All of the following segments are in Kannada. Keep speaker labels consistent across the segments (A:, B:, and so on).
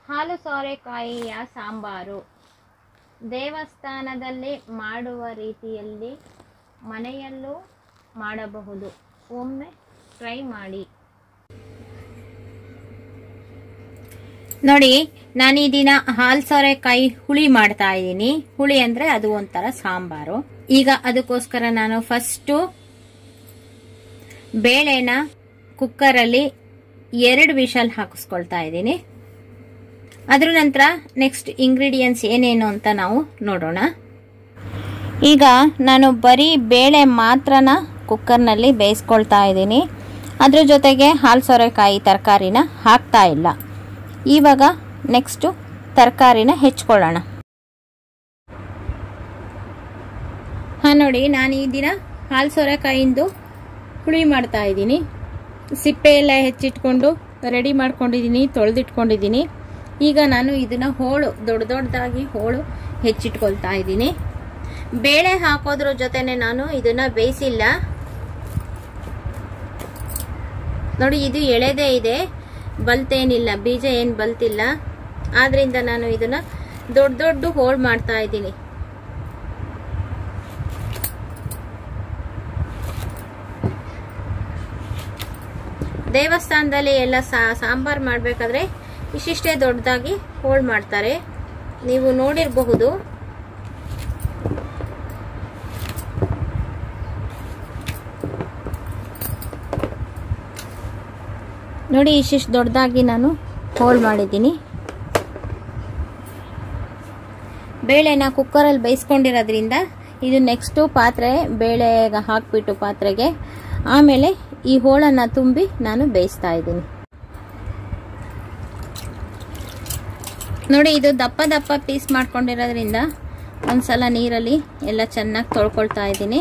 A: ಹಾಲು ಸೋರೆಕಾಯಿಯ ಸಾಂಬಾರು ದೇವಸ್ಥಾನದಲ್ಲಿ ಮಾಡುವ ರೀತಿಯಲ್ಲಿ ಮನೆಯಲ್ಲೂ ಮಾಡಬಹುದು ಒಮ್ಮೆ ಟ್ರೈ ಮಾಡಿ ನೋಡಿ ನಾನು ಈ ದಿನ ಹಾಲ್ ಸೋರೆಕಾಯಿ ಹುಳಿ ಮಾಡ್ತಾ ಇದ್ದೀನಿ ಹುಳಿ ಅಂದ್ರೆ ಅದು ಒಂಥರ ಸಾಂಬಾರು ಈಗ ಅದಕ್ಕೋಸ್ಕರ ನಾನು ಫಸ್ಟು ಬೇಳೆನ ಕುಕ್ಕರಲ್ಲಿ ಎರಡು ವಿಷಲ್ ಹಾಕಿಸ್ಕೊಳ್ತಾ ಇದ್ದೀನಿ ಅದ್ರ ನಂತರ ನೆಕ್ಸ್ಟ್ ಇಂಗ್ರೀಡಿಯೆಂಟ್ಸ್ ಏನೇನು ಅಂತ ನಾವು ನೋಡೋಣ ಈಗ ನಾನು ಬರೀ ಬೇಳೆ ಮಾತ್ರನ ಕುಕ್ಕರ್ನಲ್ಲಿ ಬೇಯಿಸ್ಕೊಳ್ತಾ ಇದ್ದೀನಿ ಅದ್ರ ಜೊತೆಗೆ ಹಾಲು ಸೋರೆಕಾಯಿ ತರಕಾರಿನ ಹಾಕ್ತಾ ಇಲ್ಲ ಇವಾಗ ನೆಕ್ಸ್ಟು ತರಕಾರಿನ ಹೆಚ್ಕೊಳ್ಳೋಣ ಹಾಂ ನೋಡಿ ನಾನು ಈ ದಿನ ಹಾಲು ಸೋರೆಕಾಯಿಂದು ಹುಳಿ ಮಾಡ್ತಾ ಇದ್ದೀನಿ ಸಿಪ್ಪೆ ಎಲ್ಲ ಹೆಚ್ಚಿಟ್ಕೊಂಡು ರೆಡಿ ಮಾಡ್ಕೊಂಡಿದ್ದೀನಿ ತೊಳೆದಿಟ್ಕೊಂಡಿದ್ದೀನಿ ಈಗ ನಾನು ಇದನ್ನು ಹೋಳು ದೊಡ್ಡ ದೊಡ್ಡದಾಗಿ ಹೋಳು ಹೆಚ್ಚಿಟ್ಕೊಳ್ತಾ ಇದ್ದೀನಿ ಬೇಳೆ ಹಾಕೋದ್ರ ಜೊತೆನೆ ನಾನು ಇದನ್ನ ಬೇಯಿಸಿಲ್ಲ ನೋಡಿ ಇದು ಎಳೆದೇ ಇದೆ ಬಲ್ತೇನಿಲ್ಲ ಬೀಜ ಏನು ಬಲ್ತಿಲ್ಲ ಆದ್ರಿಂದ ನಾನು ಇದನ್ನ ದೊಡ್ಡ ದೊಡ್ಡ ಹೋಳ್ ಮಾಡ್ತಾ ಇದ್ದೀನಿ ದೇವಸ್ಥಾನದಲ್ಲಿ ಎಲ್ಲ ಸಾಂಬಾರ್ ಮಾಡಬೇಕಾದ್ರೆ ಇಷ್ಟಿಷ್ಟೇ ದೊಡ್ಡದಾಗಿ ಹೋಳ್ ಮಾಡ್ತಾರೆ ನೀವು ನೋಡಿರಬಹುದು ನೋಡಿ ಇಷ್ಟಿಷ್ಟು ದೊಡ್ಡದಾಗಿ ನಾನು ಹೋಲ್ ಮಾಡಿದ್ದೀನಿ ಬೇಳೆನ ಕುಕ್ಕರಲ್ಲಿ ಬೇಯಿಸ್ಕೊಂಡಿರೋದ್ರಿಂದ ಇದು ನೆಕ್ಸ್ಟು ಪಾತ್ರೆ ಬೇಳೆ ಹಾಕ್ಬಿಟ್ಟು ಪಾತ್ರೆಗೆ ಆಮೇಲೆ ಈ ಹೋಳನ್ನು ತುಂಬಿ ನಾನು ಬೇಯಿಸ್ತಾ ಇದ್ದೀನಿ ನೋಡಿ ಇದು ದಪ್ಪ ದಪ್ಪ ಪೀಸ್ ಮಾಡ್ಕೊಂಡಿರೋದ್ರಿಂದ ಒಂದ್ಸಲ ನೀರಲ್ಲಿ ಎಲ್ಲ ಚೆನ್ನಾಗಿ ತೊಳ್ಕೊಳ್ತಾ ಇದ್ದೀನಿ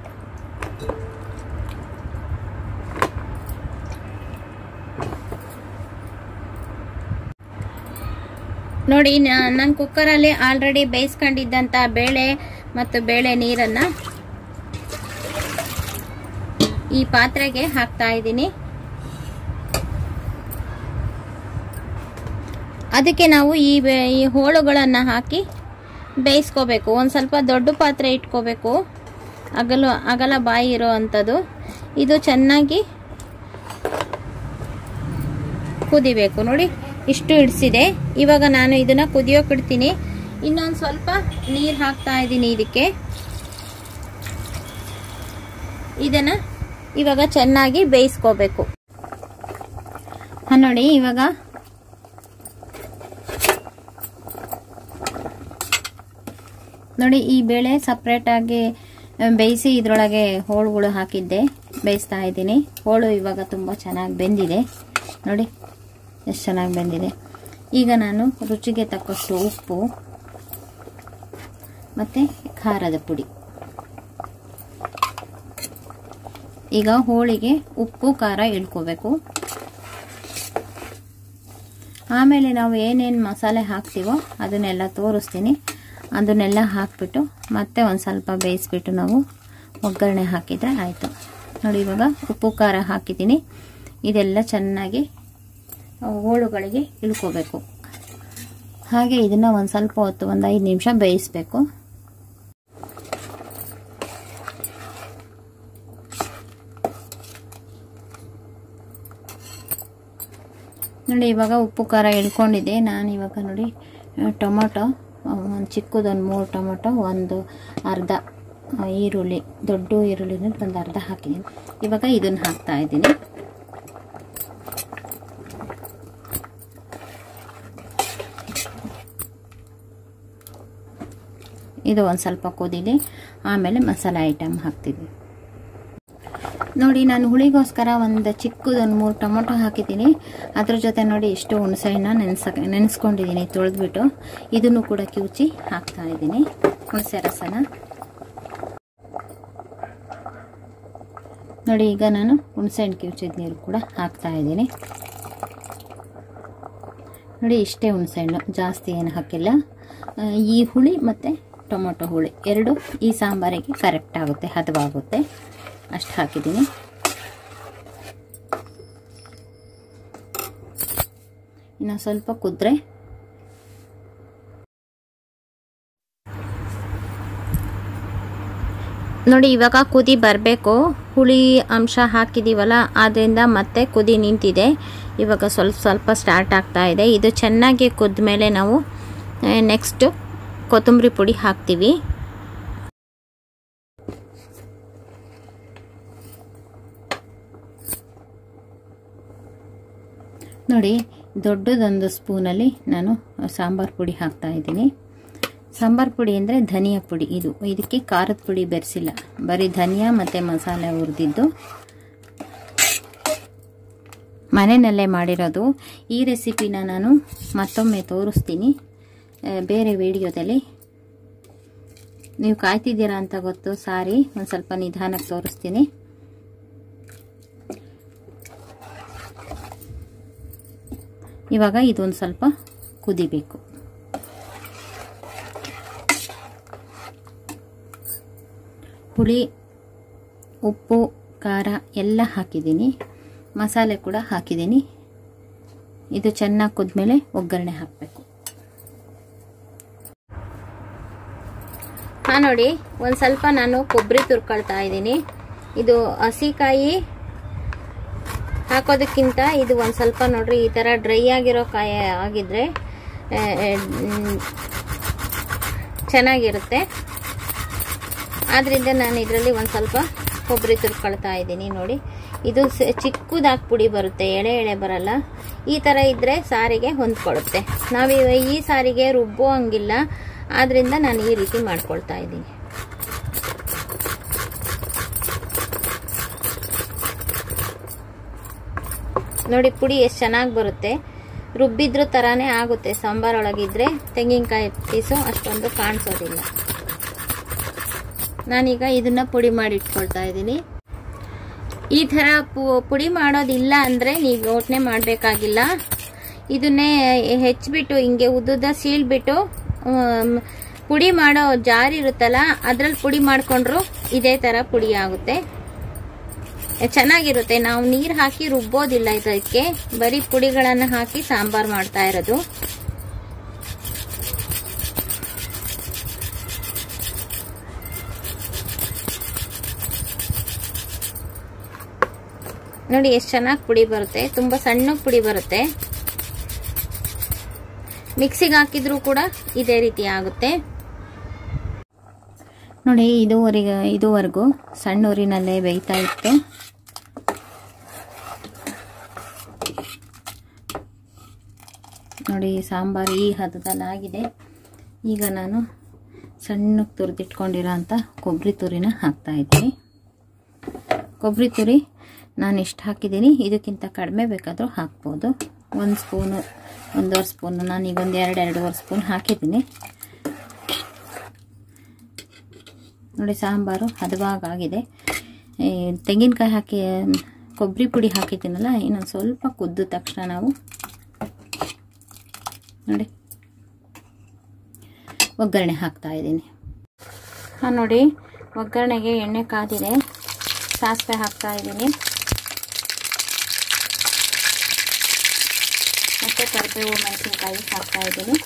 A: ನೋಡಿ ನಾನು ಕುಕ್ಕರಲ್ಲಿ ಆಲ್ರೆಡಿ ಬೇಯಿಸ್ಕೊಂಡಿದ್ದಂಥ ಬೇಳೆ ಮತ್ತು ಬೇಳೆ ನೀರನ್ನು ಈ ಪಾತ್ರೆಗೆ ಹಾಕ್ತಾ ಇದ್ದೀನಿ ಅದಕ್ಕೆ ನಾವು ಈ ಈ ಹೋಳುಗಳನ್ನು ಹಾಕಿ ಬೇಯಿಸ್ಕೋಬೇಕು ಒಂದು ಸ್ವಲ್ಪ ದೊಡ್ಡ ಪಾತ್ರೆ ಇಟ್ಕೋಬೇಕು ಅಗಲ ಅಗಲ ಬಾಯಿ ಇರೋ ಅಂಥದ್ದು ಇದು ಚೆನ್ನಾಗಿ ಕುದಿಬೇಕು ನೋಡಿ ಇಷ್ಟು ಇಡಿಸಿದೆ ಇವಾಗ ನಾನು ಇದನ್ನ ಕುದಿಯೋಕೆ ಇಡ್ತೀನಿ ಇನ್ನೊಂದು ಸ್ವಲ್ಪ ನೀರು ಹಾಕ್ತಾ ಇದ್ದೀನಿ ಇದಕ್ಕೆ ಇದನ್ನ ಇವಾಗ ಚೆನ್ನಾಗಿ ಬೇಯಿಸ್ಕೋಬೇಕು ನೋಡಿ ಇವಾಗ ನೋಡಿ ಈ ಬೇಳೆ ಸಪ್ರೇಟಾಗಿ ಬೇಯಿಸಿ ಇದರೊಳಗೆ ಹೋಳುಗಳು ಹಾಕಿದ್ದೆ ಬೇಯಿಸ್ತಾ ಇದ್ದೀನಿ ಹೋಳು ಇವಾಗ ತುಂಬ ಚೆನ್ನಾಗಿ ಬೆಂದಿದೆ ನೋಡಿ ಎಷ್ಟು ಚೆನ್ನಾಗಿ ಬೆಂದಿದೆ ಈಗ ನಾನು ರುಚಿಗೆ ತಕ್ಕಷ್ಟು ಉಪ್ಪು ಮತ್ತು ಖಾರದ ಪುಡಿ ಈಗ ಹೋಳಿಗೆ ಉಪ್ಪು ಖಾರ ಇಳ್ಕೋಬೇಕು ಆಮೇಲೆ ನಾವು ಏನೇನು ಮಸಾಲೆ ಹಾಕ್ತೀವೋ ಅದನ್ನೆಲ್ಲ ತೋರಿಸ್ತೀನಿ ಅದನ್ನೆಲ್ಲ ಹಾಕಿಬಿಟ್ಟು ಮತ್ತೆ ಒಂದು ಸ್ವಲ್ಪ ಬೇಯಿಸ್ಬಿಟ್ಟು ನಾವು ಒಗ್ಗರಣೆ ಹಾಕಿದರೆ ಆಯಿತು ನೋಡಿ ಇವಾಗ ಉಪ್ಪು ಖಾರ ಹಾಕಿದ್ದೀನಿ ಇದೆಲ್ಲ ಚೆನ್ನಾಗಿ ಹೋಳುಗಳಿಗೆ ಇಳ್ಕೋಬೇಕು ಹಾಗೆ ಇದನ್ನು ಒಂದು ಸ್ವಲ್ಪ ಹೊತ್ತು ಒಂದು ಐದು ನಿಮಿಷ ಬೇಯಿಸಬೇಕು ನೋಡಿ ಇವಾಗ ಉಪ್ಪು ಖಾರ ಇಳ್ಕೊಂಡಿದೆ ನಾನು ಇವಾಗ ನೋಡಿ ಟೊಮೊಟೊ ಒಂದು ಚಿಕ್ಕದೊಂದು ಮೂರು ಟೊಮೊಟೊ ಒಂದು ಅರ್ಧ ಈರುಳ್ಳಿ ದೊಡ್ಡ ಈರುಳ್ಳಿನ ಒಂದು ಅರ್ಧ ಹಾಕಿದ್ದೀನಿ ಇವಾಗ ಇದನ್ನು ಹಾಕ್ತಾ ಇದ್ದೀನಿ ಇದು ಒಂದು ಸ್ವಲ್ಪ ಕುದೀಲಿ ಆಮೇಲೆ ಮಸಾಲೆ ಐಟಮ್ ಹಾಕ್ತೀವಿ ನೋಡಿ ನಾನು ಹುಳಿಗೋಸ್ಕರ ಒಂದು ಚಿಕ್ಕದೊಂದು ಮೂರು ಟೊಮೊಟೊ ಹಾಕಿದ್ದೀನಿ ಅದ್ರ ಜೊತೆ ನೋಡಿ ಇಷ್ಟು ಹುಣಸೆಹಣ್ಣ ನೆನೆಸ ನೆನೆಸ್ಕೊಂಡಿದ್ದೀನಿ ತೊಳೆದ್ಬಿಟ್ಟು ಇದನ್ನು ಕೂಡ ಕಿವುಚಿ ಹಾಕ್ತಾ ಇದ್ದೀನಿ ಹುಣಸೆ ರಸನ ನೋಡಿ ಈಗ ನಾನು ಹುಣಸೆಹಣ್ಣು ಕಿವುಚಿದ ನೀರು ಕೂಡ ಹಾಕ್ತಾ ಇದ್ದೀನಿ ನೋಡಿ ಇಷ್ಟೇ ಹುಣಸೆಹಣ್ಣು ಜಾಸ್ತಿ ಏನು ಹಾಕಿಲ್ಲ ಈ ಹುಳಿ ಮತ್ತು ಟೊಮೊಟೊ ಹುಳಿ ಎರಡು ಈ ಸಾಂಬಾರಿಗೆ ಕರೆಕ್ಟ್ ಆಗುತ್ತೆ ಹದವಾಗುತ್ತೆ ಅಷ್ಟು ಹಾಕಿದ್ದೀನಿ ಇನ್ನು ಸ್ವಲ್ಪ ಕುದ್ರೆ ನೋಡಿ ಇವಾಗ ಕುದಿ ಬರಬೇಕು ಹುಳಿ ಅಂಶ ಹಾಕಿದ್ದೀವಲ್ಲ ಆದ್ದರಿಂದ ಮತ್ತೆ ಕುದಿ ನಿಂತಿದೆ ಇವಾಗ ಸ್ವಲ್ಪ ಸ್ವಲ್ಪ ಸ್ಟಾರ್ಟ್ ಆಗ್ತಾ ಇದೆ ಇದು ಚೆನ್ನಾಗಿ ಕುದ್ದ ಮೇಲೆ ನಾವು ನೆಕ್ಸ್ಟು ಕೊತ್ತಂಬರಿ ಪುಡಿ ಹಾಕ್ತೀವಿ ನೋಡಿ ದೊಡ್ಡದೊಂದು ಸ್ಪೂನಲ್ಲಿ ನಾನು ಸಾಂಬಾರು ಪುಡಿ ಹಾಕ್ತಾ ಇದ್ದೀನಿ ಸಾಂಬಾರು ಪುಡಿ ಅಂದರೆ ಧನಿಯಾ ಪುಡಿ ಇದು ಇದಕ್ಕೆ ಖಾರದ ಪುಡಿ ಬೆರೆಸಿಲ್ಲ ಬರೀ ಧನಿಯಾ ಮತ್ತು ಮಸಾಲೆ ಹುರಿದಿದ್ದು ಮನೆಯಲ್ಲೇ ಮಾಡಿರೋದು ಈ ರೆಸಿಪಿನ ನಾನು ಮತ್ತೊಮ್ಮೆ ತೋರಿಸ್ತೀನಿ ಬೇರೆ ವಿಡಿಯೋದಲ್ಲಿ ನೀವು ಕಾಯ್ತಿದ್ದೀರಾ ಅಂತ ಗೊತ್ತು ಸಾರಿ ಒಂದು ಸ್ವಲ್ಪ ನಿಧಾನಕ್ಕೆ ತೋರಿಸ್ತೀನಿ ಇವಾಗ ಇದೊಂದು ಸ್ವಲ್ಪ ಕುದಿಬೇಕು ಹುಳಿ ಉಪ್ಪು ಖಾರ ಎಲ್ಲ ಹಾಕಿದ್ದೀನಿ ಮಸಾಲೆ ಕೂಡ ಹಾಕಿದ್ದೀನಿ ಇದು ಚೆನ್ನಾಗಿ ಕುದ್ಮೇಲೆ ಒಗ್ಗರಣೆ ಹಾಕಬೇಕು ಹಾಂ ನೋಡಿ ಒಂದು ಸ್ವಲ್ಪ ನಾನು ಕೊಬ್ಬರಿ ತುರ್ಕೊಳ್ತಾ ಇದ್ದೀನಿ ಇದು ಹಸಿಕಾಯಿ ಹಾಕೋದಕ್ಕಿಂತ ಇದು ಒಂದು ಸ್ವಲ್ಪ ನೋಡ್ರಿ ಈ ಥರ ಡ್ರೈ ಆಗಿರೋ ಕಾಯಿ ಆಗಿದ್ರೆ ಚೆನ್ನಾಗಿರುತ್ತೆ ಆದ್ದರಿಂದ ನಾನು ಇದರಲ್ಲಿ ಒಂದು ಸ್ವಲ್ಪ ಕೊಬ್ಬರಿ ತುರ್ಕೊಳ್ತಾ ಇದ್ದೀನಿ ನೋಡಿ ಇದು ಚಿಕ್ಕದಾಗಿ ಪುಡಿ ಬರುತ್ತೆ ಎಳೆ ಎಳೆ ಬರಲ್ಲ ಈ ಥರ ಇದ್ದರೆ ಸಾರಿಗೆ ಹೊಂದ್ಕೊಳ್ಳುತ್ತೆ ನಾವು ಈ ಸಾರಿಗೆ ರುಬ್ಬೋ ಹಂಗಿಲ್ಲ ಆದ್ದರಿಂದ ನಾನು ಈ ರೀತಿ ಮಾಡ್ಕೊಳ್ತಾ ಇದ್ದೀನಿ ನೋಡಿ ಪುಡಿ ಎಷ್ಟು ಚೆನ್ನಾಗಿ ಬರುತ್ತೆ ರುಬ್ಬಿದ್ರ ಥರನೇ ಆಗುತ್ತೆ ಸಾಂಬಾರೊಳಗಿದ್ರೆ ತೆಂಗಿನಕಾಯಿ ಪೀಸು ಅಷ್ಟೊಂದು ಕಾಣಿಸೋದಿಲ್ಲ ನಾನೀಗ ಇದನ್ನ ಪುಡಿ ಮಾಡಿ ಇಟ್ಕೊಳ್ತಾ ಇದ್ದೀನಿ ಈ ಥರ ಪುಡಿ ಮಾಡೋದಿಲ್ಲ ಅಂದರೆ ನೀವು ಯೋಚನೆ ಮಾಡಬೇಕಾಗಿಲ್ಲ ಇದನ್ನೇ ಹೆಚ್ಚಿಬಿಟ್ಟು ಹಿಂಗೆ ಉದ್ದುದ ಸೀಳ್ಬಿಟ್ಟು ಪುಡಿ ಮಾಡೋ ಜಾರ್ ಇರುತ್ತಲ್ಲ ಅದ್ರಲ್ಲಿ ಪುಡಿ ಮಾಡಿಕೊಂಡ್ರು ಇದೇ ಥರ ಪುಡಿ ಆಗುತ್ತೆ ಚೆನ್ನಾಗಿರುತ್ತೆ ನಾವು ನೀರು ಹಾಕಿ ರುಬ್ಬೋದಿಲ್ಲ ಇದಕ್ಕೆ ಬರೀ ಪುಡಿಗಳನ್ನು ಹಾಕಿ ಸಾಂಬಾರು ಮಾಡ್ತಾ ಇರೋದು ನೋಡಿ ಎಷ್ಟು ಚೆನ್ನಾಗಿ ಪುಡಿ ಬರುತ್ತೆ ತುಂಬ ಸಣ್ಣ ಪುಡಿ ಬರುತ್ತೆ ಮಿಕ್ಸಿಗೆ ಹಾಕಿದ್ರೂ ಕೂಡ ಇದೇ ರೀತಿ ಆಗುತ್ತೆ ನೋಡಿ ಇದುವರೆಗೆ ಇದುವರೆಗೂ ಸಣ್ಣ ಊರಿನಲ್ಲೇ ಬೇಯ್ತಾ ಇತ್ತು ನೋಡಿ ಸಾಂಬಾರು ಈ ಹದದಲ್ಲಾಗಿದೆ ಈಗ ನಾನು ಸಣ್ಣಕ್ಕೆ ತುರಿದಿಟ್ಕೊಂಡಿರೋ ಅಂಥ ಕೊಬ್ಬರಿ ತುರಿನ ಹಾಕ್ತಾ ಇದ್ದೀನಿ ಕೊಬ್ಬರಿ ತುರಿ ನಾನು ಇಷ್ಟು ಹಾಕಿದ್ದೀನಿ ಇದಕ್ಕಿಂತ ಕಡಿಮೆ ಬೇಕಾದರೂ ಹಾಕ್ಬೋದು ಒಂದು ಸ್ಪೂನು ಒಂದೂವರೆ ಸ್ಪೂನು ನಾನು ಈಗ ಒಂದು ಎರಡು ಎರಡೂವರೆ ಸ್ಪೂನ್ ಹಾಕಿದ್ದೀನಿ ನೋಡಿ ಸಾಂಬಾರು ಹದವಾಗಾಗಿದೆ ತೆಂಗಿನಕಾಯಿ ಹಾಕಿ ಕೊಬ್ಬರಿ ಪುಡಿ ಹಾಕಿದ್ದೀನಲ್ಲ ಇನ್ನೊಂದು ಸ್ವಲ್ಪ ಕುದ್ದ ತಕ್ಷಣ ನಾವು ನೋಡಿ ಒಗ್ಗರಣೆ ಹಾಕ್ತಾ ಇದ್ದೀನಿ ಹಾಂ ನೋಡಿ ಒಗ್ಗರಣೆಗೆ ಎಣ್ಣೆ ಕಾದಿದೆ ಸಾಸಿವೆ ಹಾಕ್ತಾ ಇದ್ದೀನಿ ಮತ್ತು ಕರಿಬೇವು ಮೆಣಸಿನ್ಕಾಯಿ ಹಾಕ್ತಾ ಇದ್ದೀನಿ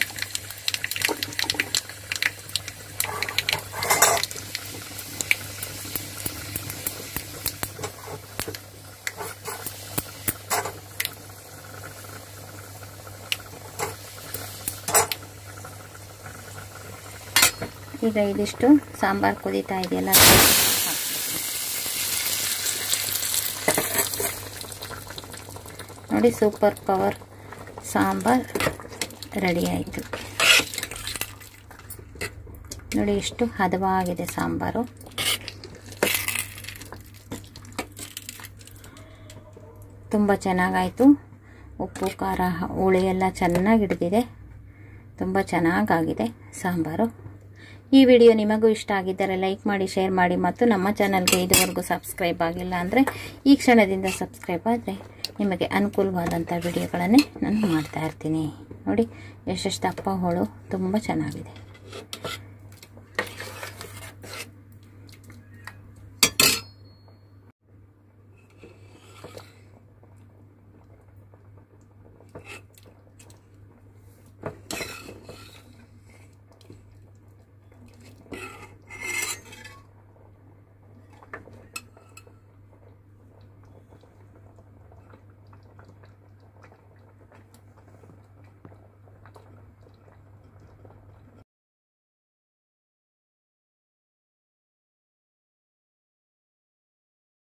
A: ಈಗ ಇದಿಷ್ಟು ಸಾಂಬಾರು ಕುದೀತಾ ಇದೆಯಲ್ಲ ನೋಡಿ ಸೂಪರ್ ಪವರ್ ಸಾಂಬಾರ್ ರೆಡಿ ಆಯಿತು ನೋಡಿ ಎಷ್ಟು ಹದವಾಗಿದೆ ಸಾಂಬಾರು ತುಂಬ ಚೆನ್ನಾಗಾಯಿತು ಉಪ್ಪು ಖಾರ ಹುಳಿ ಎಲ್ಲ ಚೆನ್ನಾಗಿ ಹಿಡಿದಿದೆ ತುಂಬ ಚೆನ್ನಾಗಾಗಿದೆ ಸಾಂಬಾರು ಈ ವಿಡಿಯೋ ನಿಮಗೂ ಇಷ್ಟ ಆಗಿದ್ದರೆ ಲೈಕ್ ಮಾಡಿ ಶೇರ್ ಮಾಡಿ ಮತ್ತು ನಮ್ಮ ಚಾನಲ್ಗೆ ಇದುವರೆಗೂ ಸಬ್ಸ್ಕ್ರೈಬ್ ಆಗಿಲ್ಲ ಅಂದರೆ ಈ ಕ್ಷಣದಿಂದ ಸಬ್ಸ್ಕ್ರೈಬ್ ಆದರೆ ನಿಮಗೆ ಅನುಕೂಲವಾದಂಥ ವಿಡಿಯೋಗಳನ್ನೇ ನಾನು ಮಾಡ್ತಾ ಇರ್ತೀನಿ ನೋಡಿ ಎಷ್ಟೆಷ್ಟು ದಪ್ಪ ಹೋಳು ತುಂಬ ಚೆನ್ನಾಗಿದೆ